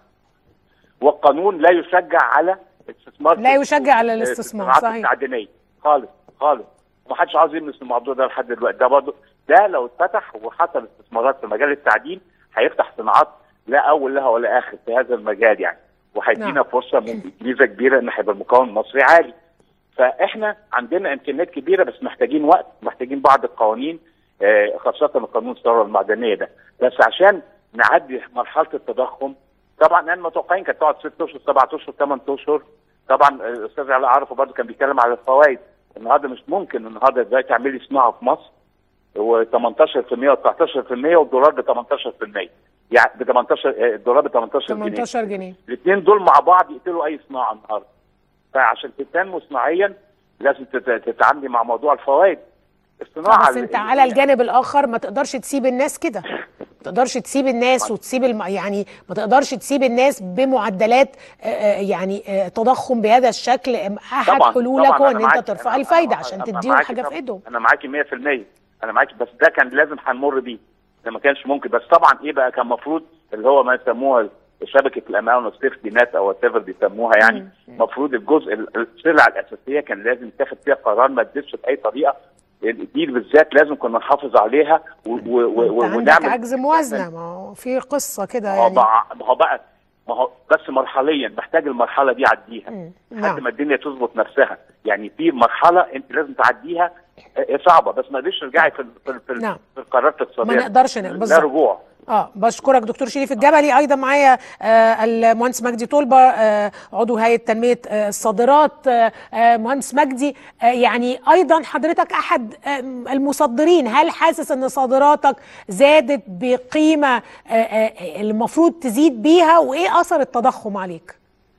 والقانون لا يشجع على استثمار
لا
في-
يشجع على
في
الاستثمار،
الصناعات
صحيح.
التعدينيه خالص خالص ما حدش عاوز يلمس الموضوع ده لحد دلوقتي ده برضه ده لو اتفتح وحصل استثمارات في مجال التعدين هيفتح صناعات لا اول لها ولا اخر في هذا المجال يعني وهيدينا
نعم.
فرصه من ميزه كبيره ان هيبقى المكون المصري عالي فاحنا عندنا امكانيات كبيره بس محتاجين وقت محتاجين بعض القوانين آه، خاصه قانون الثروه المعدنيه ده بس عشان نعدي مرحله التضخم طبعا احنا متوقعين كانت تقعد ست اشهر سبعة اشهر ثمان اشهر طبعا آه، الاستاذ علاء عرفه برضه كان بيتكلم على الفوائد النهارده مش ممكن النهارده ازاي تعملي صناعه في مصر و 18% و 19% والدولار ب 18% يعني ب 18 آه، الدولار ب 18 جنيه
18 جنيه
الاثنين دول مع بعض يقتلوا اي صناعه النهارده فعشان تنمو صناعيا لازم تت- تتعاملي مع موضوع الفوائد الصناعه
بس
ال-
انت على الجانب الاخر ما تقدرش تسيب الناس كده ما تقدرش تسيب الناس وتسيب الم... يعني ما تقدرش تسيب الناس بمعدلات آه، آه، يعني آه، تضخم بهذا الشكل احد
طبعا
حلولك
طبعا
هو
أنا
ان
معاكي.
انت ترفع
أنا-
الفايده
أنا-
عشان
أنا
تديهم
معاكي
حاجه في
طبعا.
ايدهم
انا معاكي 100% انا معاكي بس ده كان لازم هنمر بيه ده ما كانش ممكن بس طبعا ايه بقى كان المفروض اللي هو ما يسموها شبكه الامان والسيفتي نت او وات بيسموها يعني المفروض الجزء ال- السلع الاساسيه كان لازم يتاخد فيها قرار ما تزيدش باي طريقه دي بالذات لازم كنا نحافظ عليها و- و- و-
انت عندك
ونعمل
عجز موازنه ما هو في قصه كده
ما هو
يعني
بقى ما هو بقى ما هو بس مرحليا محتاج المرحله دي عديها
مم.
لحد
نعم.
ما الدنيا تظبط نفسها يعني في مرحله انت لازم تعديها آه، صعبه بس ما تقدرش ترجعي في ال- في, ال- في, ال-
نعم.
في القرارات الاقتصاديه
ما نقدرش ن-
لا
بالظبط.
رجوع
اه بشكرك دكتور شريف الجبلي ايضا معايا آه المهندس مجدي طلبه آه عضو هيئه تنميه آه الصادرات آه آه مهندس مجدي آه يعني ايضا حضرتك احد آه المصدرين هل حاسس ان صادراتك زادت بقيمه آه آه المفروض تزيد بيها وايه اثر التضخم عليك؟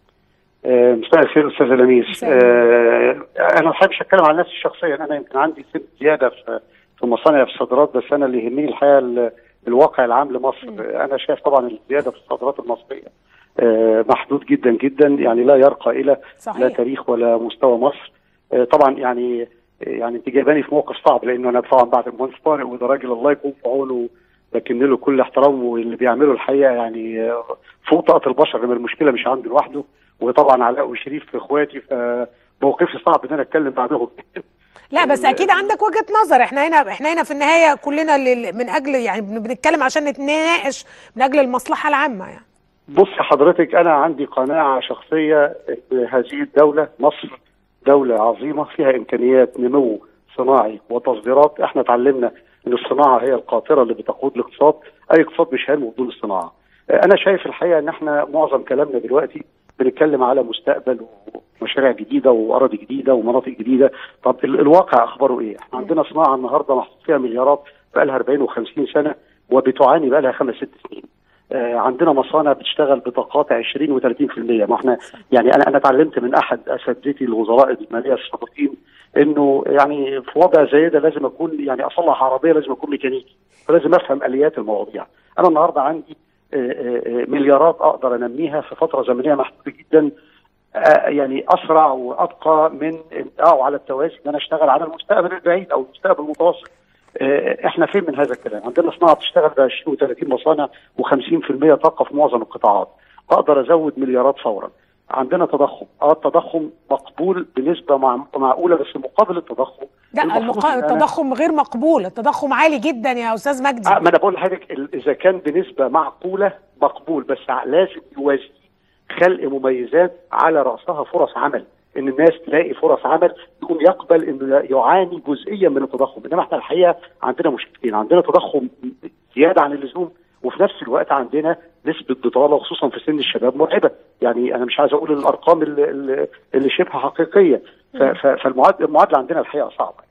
آه، مساء الخير استاذ لميس
مساء الخير.
آه، انا ما بحبش اتكلم عن نفسي شخصيا انا يمكن عندي سن زياده في في مصانع في الصادرات بس انا اللي يهمني الحقيقه ال- الواقع العام لمصر آه، انا شايف طبعا الزياده في الصادرات المصريه آه، محدود جدا جدا يعني لا يرقى الى
صحيح.
لا تاريخ ولا مستوى مصر آه، طبعا يعني يعني انت جايباني في موقف صعب لانه انا طبعا بعد المهندس طارق وده راجل الله يكون في عونه بكن له كل احترام واللي بيعمله الحقيقه يعني آه، فوق طاقه البشر لما المشكله مش عنده لوحده وطبعا علاء وشريف في اخواتي فموقفي صعب ان انا اتكلم بعدهم
لا بس اكيد عندك وجهه نظر احنا هنا احنا هنا في النهايه كلنا لل- من اجل يعني بن- بنتكلم عشان نتناقش من اجل المصلحه العامه يعني
بص حضرتك انا عندي قناعه شخصيه ان هذه الدوله مصر دوله عظيمه فيها امكانيات نمو صناعي وتصديرات احنا اتعلمنا ان الصناعه هي القاطره اللي بتقود الاقتصاد اي اقتصاد مش هينمو بدون الصناعه آه، انا شايف الحقيقه ان احنا معظم كلامنا دلوقتي بنتكلم على مستقبل ومشاريع جديده واراضي جديده ومناطق جديده طب ال- الواقع اخباره ايه احنا عندنا صناعه النهارده محطوط فيها مليارات بقى لها 40 و50 سنه وبتعاني بقى لها خمس ست سنين آه، عندنا مصانع بتشتغل بطاقات 20 و30% ما احنا يعني انا انا اتعلمت من احد اساتذتي الوزراء الماليه السابقين انه يعني في وضع زي ده لازم اكون يعني اصلح عربيه لازم اكون ميكانيكي فلازم افهم اليات المواضيع انا النهارده عندي آه، آه، آه، مليارات اقدر انميها في فتره زمنيه محدوده جدا آه، يعني اسرع وابقى من او على التوازي ان انا اشتغل على المستقبل البعيد او المستقبل المتوسط آه، احنا فين من هذا الكلام؟ عندنا صناعه بتشتغل ب 20 و30 مصانع و50% طاقه في معظم القطاعات. اقدر ازود مليارات فورا. عندنا تضخم، اه التضخم مقبول بنسبه مع... معقوله بس مقابل التضخم
لا
المفروض
المقا...
إن أنا-
التضخم غير مقبول التضخم عالي جدا يا استاذ مجدي
آه، ما انا بقول لحضرتك ال- اذا كان بنسبه معقوله مقبول بس ع- لازم يوازي خلق مميزات على راسها فرص عمل ان الناس تلاقي فرص عمل يقوم يقبل انه يعاني جزئيا من التضخم انما احنا الحقيقه عندنا مشكلتين عندنا تضخم زياده عن اللزوم وفي نفس الوقت عندنا نسبه بطاله خصوصا في سن الشباب مرعبه يعني انا مش عايز اقول الارقام اللي, اللي- اللي شبه حقيقيه ف- ف- فالمعادله المعادله عندنا الحقيقه صعبه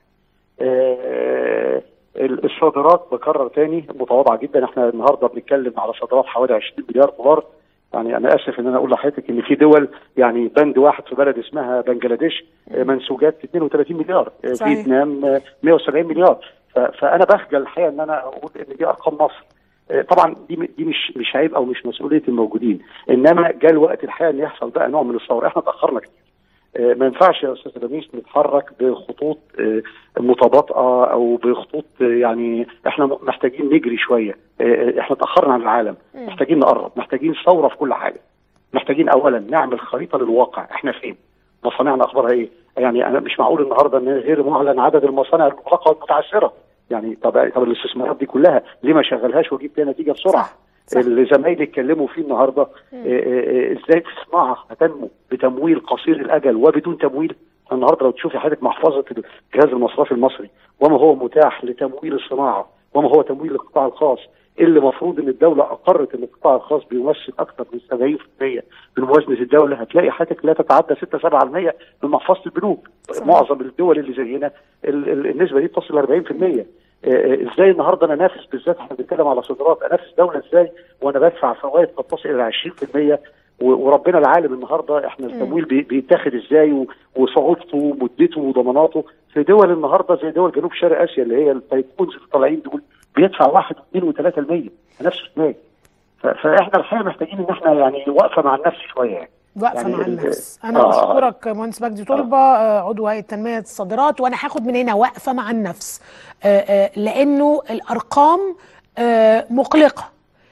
آه، الصادرات بكرر تاني متواضعه جدا احنا النهارده بنتكلم على صادرات حوالي 20 مليار دولار يعني انا اسف ان انا اقول لحضرتك ان في دول يعني بند واحد في بلد اسمها بنجلاديش آه، منسوجات 32 مليار آه،
صحيح.
فيتنام آه، 170 مليار ف- فانا بخجل الحقيقه ان انا اقول ان دي ارقام مصر آه، طبعا دي دي مش مش عيب او مش مسؤوليه الموجودين انما جاء الوقت الحقيقه ان يحصل بقى نوع من الثوره احنا اتاخرنا كتير آه، ما ينفعش يا استاذ رميس نتحرك بخطوط آه، متباطئه او بخطوط آه، يعني احنا م- محتاجين نجري شويه آه، احنا اتاخرنا عن العالم محتاجين نقرب محتاجين ثوره في كل حاجه محتاجين اولا نعمل خريطه للواقع احنا فين مصانعنا اخبارها ايه يعني انا مش معقول النهارده ان غير معلن عدد المصانع المغلقه والمتعثره يعني طب طب الاستثمارات دي كلها ليه ما شغلهاش واجيب بيها نتيجه بسرعه
صح، صح.
اللي زمايلي اتكلموا فيه النهارده آه، آه، آه، ازاي الصناعه هتنمو بتمويل قصير الاجل وبدون تمويل النهارده لو تشوفي حضرتك محفظه الجهاز المصرفي المصري وما هو متاح لتمويل الصناعه وما هو تمويل القطاع الخاص اللي المفروض ان الدوله اقرت ان القطاع الخاص بيمثل اكثر من 70% من موازنه الدوله هتلاقي حضرتك لا تتعدى 6 7% من محفظه البنوك
صحيح.
معظم الدول اللي زينا ال- ال- النسبه دي تصل ل 40% آه، آه، ازاي النهارده انا انافس بالذات احنا بنتكلم على صادرات انافس دوله ازاي وانا بدفع فوائد قد تصل الى 20% و- وربنا العالم النهارده احنا التمويل بي- بيتاخد ازاي و- وصعوبته ومدته وضماناته في دول النهارده زي دول جنوب شرق اسيا اللي هي التايكونز اللي طالعين دول بيدفع 1 و2 و3% نفس ازاي ف- فاحنا الحقيقه محتاجين ان احنا يعني واقفه مع النفس شويه يعني
واقفه
يعني
مع
ال-
النفس انا
آه.
بشكرك مهندس مجدي طلبه آه، عضو هيئه تنميه الصادرات وانا هاخد من هنا واقفه مع النفس آه، آه، لانه الارقام آه، مقلقه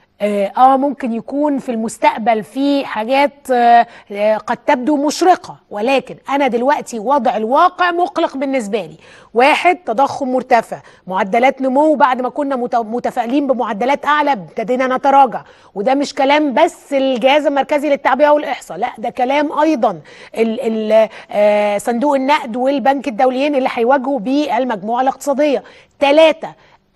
اه آه، ممكن يكون في المستقبل في حاجات آه، آه، قد تبدو مشرقة ولكن أنا دلوقتي وضع الواقع مقلق بالنسبة لي واحد تضخم مرتفع معدلات نمو بعد ما كنا مت- متفائلين بمعدلات أعلى ابتدينا نتراجع وده مش كلام بس الجهاز المركزي للتعبئة والإحصاء لا ده كلام أيضا ال ال آه، صندوق النقد والبنك الدوليين اللي هيواجهوا بيه المجموعة الاقتصادية ثلاثة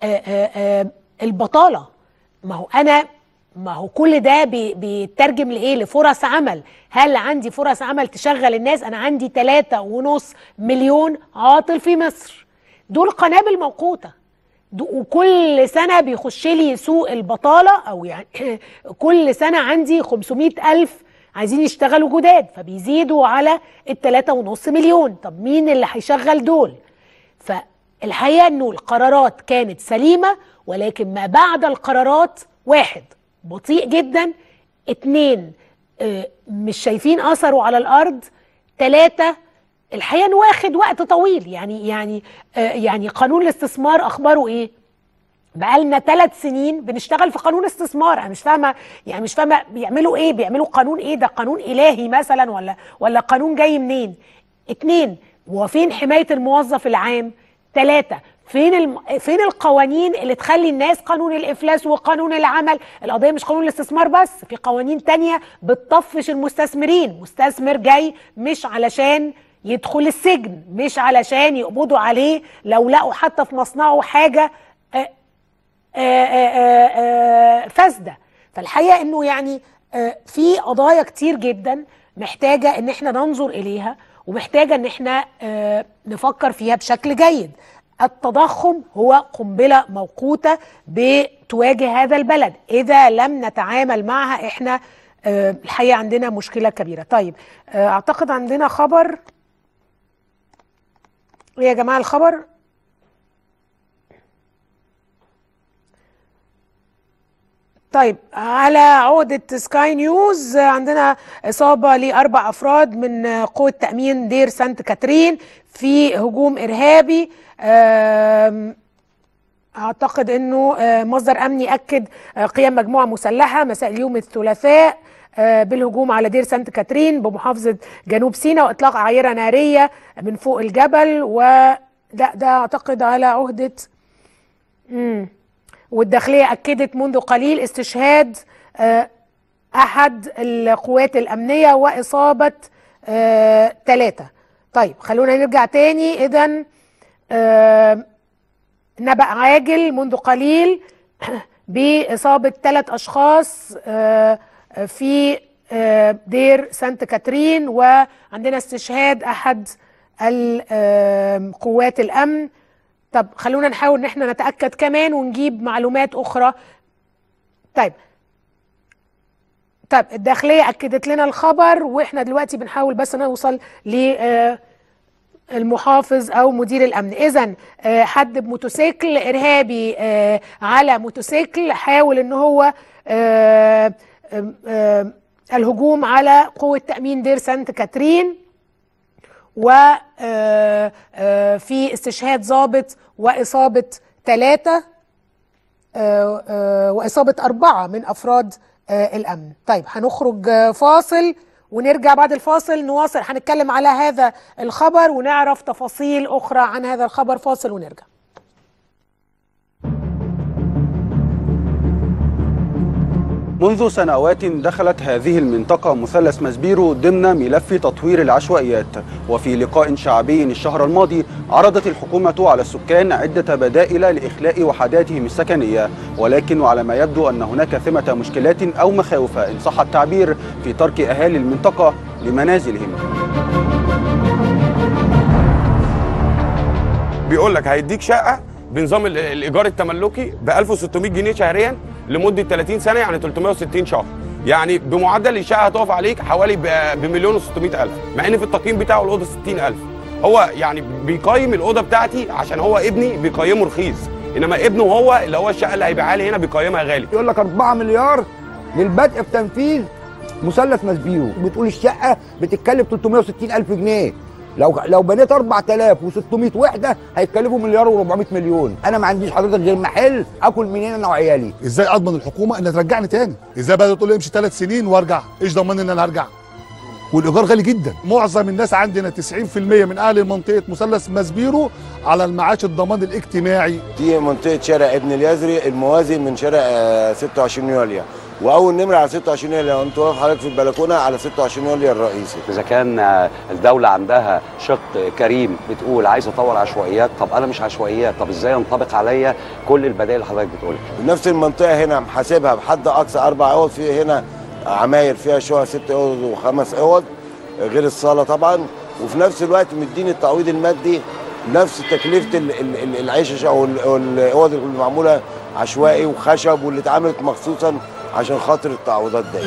البطالة ما هو انا ما هو كل ده بي- بيترجم لايه لفرص عمل هل عندي فرص عمل تشغل الناس انا عندي ثلاثة ونص مليون عاطل في مصر دول قنابل موقوته دو- وكل سنة بيخش لي سوق البطالة أو يعني كل سنة عندي 500 ألف عايزين يشتغلوا جداد فبيزيدوا على التلاتة ونص مليون طب مين اللي هيشغل دول فالحقيقة أنه القرارات كانت سليمة ولكن ما بعد القرارات واحد بطيء جدا اتنين آه، مش شايفين أثره على الأرض تلاتة الحقيقة انه واخد وقت طويل يعني يعني آه، يعني قانون الاستثمار أخباره إيه؟ بقالنا ثلاث سنين بنشتغل في قانون استثمار انا مش فاهمه يعني مش فاهمه بيعملوا ايه بيعملوا قانون ايه ده قانون الهي مثلا ولا ولا قانون جاي منين اتنين وفين حمايه الموظف العام ثلاثة فين الم... فين القوانين اللي تخلي الناس قانون الافلاس وقانون العمل القضيه مش قانون الاستثمار بس في قوانين تانية بتطفش المستثمرين مستثمر جاي مش علشان يدخل السجن مش علشان يقبضوا عليه لو لقوا حتى في مصنعه حاجه آه، آه، آه، آه، فاسده فالحقيقه انه يعني آه، في قضايا كتير جدا محتاجه ان احنا ننظر اليها ومحتاجه ان احنا آه، نفكر فيها بشكل جيد التضخم هو قنبله موقوته بتواجه هذا البلد اذا لم نتعامل معها احنا آه، الحقيقه عندنا مشكله كبيره طيب آه، اعتقد عندنا خبر ايه يا جماعه الخبر طيب على عقدة سكاي نيوز عندنا إصابة لأربع أفراد من قوة تأمين دير سانت كاترين في هجوم إرهابي آم، أعتقد أنه آه، مصدر أمني أكد آه، قيام مجموعة مسلحة مساء اليوم الثلاثاء آه، بالهجوم على دير سانت كاترين بمحافظة جنوب سيناء وإطلاق عيرة نارية من فوق الجبل وده ده أعتقد على عهدة مم. والداخلية أكدت منذ قليل استشهاد آه، أحد القوات الأمنية وإصابة ثلاثة طيب خلونا نرجع تاني إذا نبأ عاجل منذ قليل باصابه ثلاث اشخاص آه، آه، في آه، دير سانت كاترين وعندنا استشهاد احد ال- آم، قوات الامن طب خلونا نحاول ان احنا نتاكد كمان ونجيب معلومات اخرى طيب طيب الداخليه اكدت لنا الخبر واحنا دلوقتي بنحاول بس نوصل ل آه، المحافظ او مدير الامن اذا حد بموتوسيكل ارهابي آه، على موتوسيكل حاول ان هو آه، آم، آم، الهجوم على قوه تامين دير سانت كاترين وفي استشهاد ضابط واصابه ثلاثه آه، آه، وإصابة أربعة من أفراد آه، الأمن طيب هنخرج آه، فاصل ونرجع بعد الفاصل نواصل هنتكلم على هذا الخبر ونعرف تفاصيل أخرى عن هذا الخبر فاصل ونرجع
منذ سنوات دخلت هذه المنطقة مثلث مسبيرو ضمن ملف تطوير العشوائيات وفي لقاء شعبي الشهر الماضي عرضت الحكومة على السكان عدة بدائل لإخلاء وحداتهم السكنية ولكن وعلى ما يبدو أن هناك ثمة مشكلات أو مخاوف إن صح التعبير في ترك أهالي المنطقة لمنازلهم
بيقول لك هيديك شقه بنظام ال- الايجار التملكي ب 1600 جنيه شهريا لمده 30 سنه يعني 360 شهر يعني بمعدل الشقه هتقف عليك حوالي ب- بمليون و600 الف مع ان في التقييم بتاعه الاوضه 60000 هو يعني بيقيم الاوضه بتاعتي عشان هو ابني بيقيمه رخيص انما ابنه هو اللي هو الشقه اللي هيبيعها لي هنا بيقيمها غالي
يقول لك 4 مليار للبدء في تنفيذ مثلث مسبيرو بتقول الشقه بتتكلف 360 الف جنيه لو لو بنيت 4600 وحده هيتكلفوا مليار و400 مليون انا ما عنديش حضرتك غير محل اكل منين انا وعيالي
ازاي اضمن الحكومه ان ترجعني تاني ازاي بقى تقول لي امشي ثلاث سنين وارجع ايش ضمني ان انا ارجع والايجار غالي جدا معظم الناس عندنا 90% من اهل منطقه مثلث مسبيرو على المعاش الضمان الاجتماعي
دي منطقه شارع ابن اليزري الموازي من شارع آه، 26 يوليو واول نمره على 26 يوليو انت واقف حضرتك في البلكونه على 26 يوليو الرئيسي
اذا كان آه، الدوله عندها شق كريم بتقول عايز اطور عشوائيات طب انا مش عشوائيات طب ازاي ينطبق عليا كل البدائل اللي حضرتك بتقولها
نفس المنطقه هنا محاسبها بحد اقصى اربع اوض في هنا عماير فيها شقق ست اوض وخمس اوض غير الصاله طبعا وفي نفس الوقت مديني التعويض المادي نفس تكلفه ال- ال- ال- العيشه او ال- أو الاوض اللي معموله عشوائي وخشب واللي اتعملت مخصوصا عشان خاطر التعويضات دي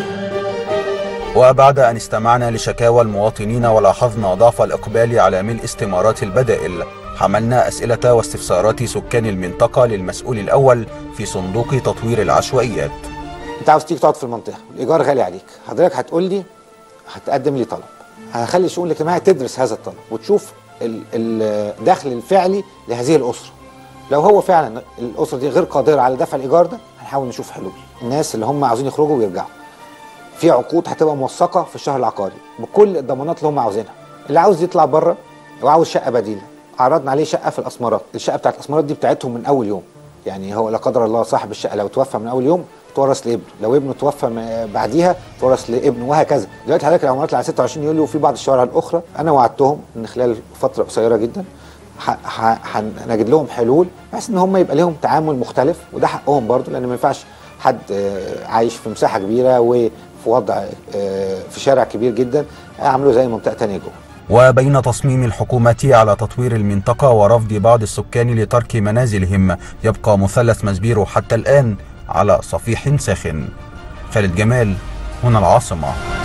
وبعد أن استمعنا لشكاوى المواطنين ولاحظنا ضعف الإقبال على ملء استمارات البدائل حملنا أسئلة واستفسارات سكان المنطقة للمسؤول الأول في صندوق تطوير العشوائيات
انت عاوز تيجي تقعد في المنطقه الايجار غالي عليك حضرتك هتقول لي هتقدم لي طلب هخلي الشؤون الاجتماعيه تدرس هذا الطلب وتشوف ال- الدخل الفعلي لهذه الاسره لو هو فعلا الاسره دي غير قادره على دفع الايجار ده هنحاول نشوف حلول الناس اللي هم عاوزين يخرجوا ويرجعوا في عقود هتبقى موثقه في الشهر العقاري بكل الضمانات اللي هم عاوزينها اللي عاوز يطلع بره وعاوز شقه بديله عرضنا عليه شقه في الاسمرات الشقه بتاعت الاسمرات دي بتاعتهم من اول يوم يعني هو لا قدر الله صاحب الشقه لو توفى من اول يوم تورث لابنه لو ابنه توفى م- بعديها تورث لابنه وهكذا دلوقتي حضرتك العمارات اللي على 26 يوليو وفي بعض الشوارع الاخرى انا وعدتهم ان خلال فتره قصيره جدا ح- ح- هنجد لهم حلول بحيث ان هم يبقى لهم تعامل مختلف وده حقهم برضو لان ما ينفعش حد آه، عايش في مساحه كبيره وفي وضع آه، في شارع كبير جدا عامله زي منطقه تانية جوه
وبين تصميم الحكومة على تطوير المنطقة ورفض بعض السكان لترك منازلهم يبقى مثلث مسبيرو حتى الآن على صفيح ساخن خالد جمال هنا العاصمة